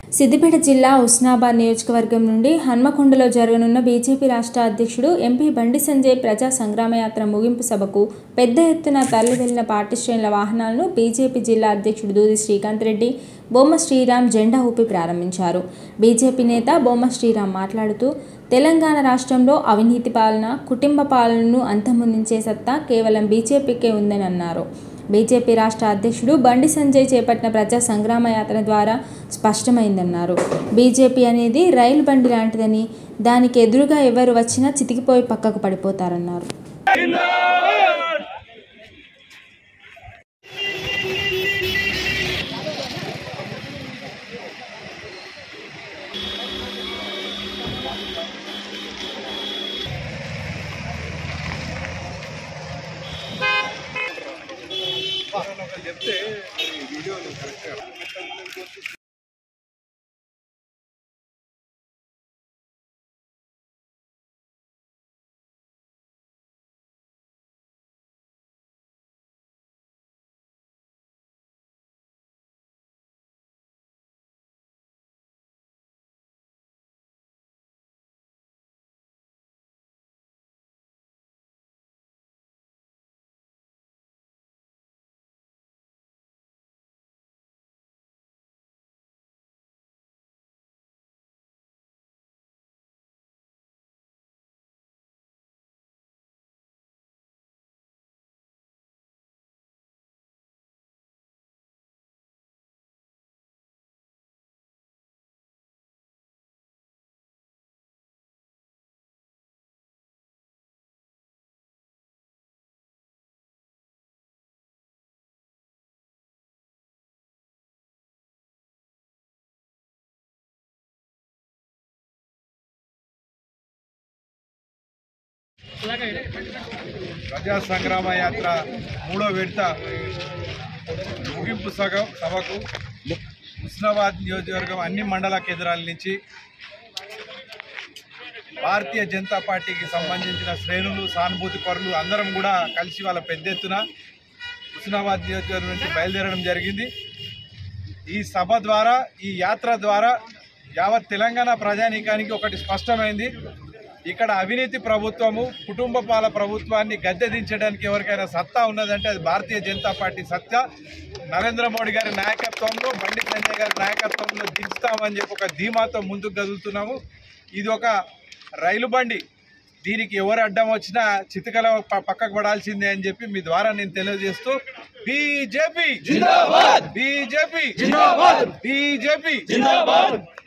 సిద్దిపేట జిల్లా ఉస్నాబాద్ నియోజకవర్గం నుండి హన్మకొండలో జరగనున్న బీజేపీ రాష్ట్ర అధ్యక్షుడు ఎంపీ బండి సంజయ్ ప్రజా సంగ్రామయాత్ర ముగింపు సభకు పెద్ద ఎత్తున తరలివెళ్లిన పార్టీ శ్రేణుల వాహనాలను బీజేపీ జిల్లా అధ్యక్షుడు దూది శ్రీకాంత్ రెడ్డి బొమ్మ శ్రీరామ్ జెండా ఊపి ప్రారంభించారు బీజేపీ నేత బొమ్మ శ్రీరామ్ మాట్లాడుతూ తెలంగాణ రాష్ట్రంలో అవినీతి పాలన కుటుంబ పాలనను అంతమొందించే సత్తా కేవలం బీజేపీకే ఉందని అన్నారు బీజేపీ రాష్ట్ర అధ్యక్షుడు బండి సంజయ్ చేపట్టిన ప్రజా సంగ్రామ యాత్ర ద్వారా స్పష్టమైందన్నారు బీజేపీ అనేది రైలు బండి లాంటిదని దానికి ఎదురుగా ఎవరు వచ్చినా చితికిపోయి పక్కకు పడిపోతారన్నారు ప్రజా సంగ్రామ యాత్ర మూడో విడత ముగింపు సగం సభకు హుస్నాబాద్ నియోజకవర్గం అన్ని మండల కేంద్రాల నుంచి భారతీయ జనతా పార్టీకి సంబంధించిన శ్రేణులు సానుభూతి పరులు అందరం కూడా కలిసి వాళ్ళ పెద్ద ఎత్తున హుస్నాబాద్ నియోజకవర్గం నుంచి బయలుదేరడం జరిగింది ఈ సభ ద్వారా ఈ యాత్ర ద్వారా యావత్ తెలంగాణ ప్రజానీకానికి ఒకటి స్పష్టమైంది ఇక్కడ అవినీతి ప్రభుత్వము కుటుంబ పాల ప్రభుత్వాన్ని గద్దె దించడానికి ఎవరికైనా సత్తా ఉన్నదంటే అది భారతీయ జనతా పార్టీ సత్తా నరేంద్ర మోడీ గారి నాయకత్వంలో బండి సంజయ్ గారి నాయకత్వంలో దించుతామని చెప్పి ఒక ధీమాతో ముందుకు కదులుతున్నాము ఇది ఒక రైలు బండి దీనికి ఎవరు అడ్డం వచ్చినా చితకల ప- పక్కకు పడాల్సిందే అని చెప్పి మీ ద్వారా నేను తెలియజేస్తూ బీజేపీ బీజేపీ బీజేపీ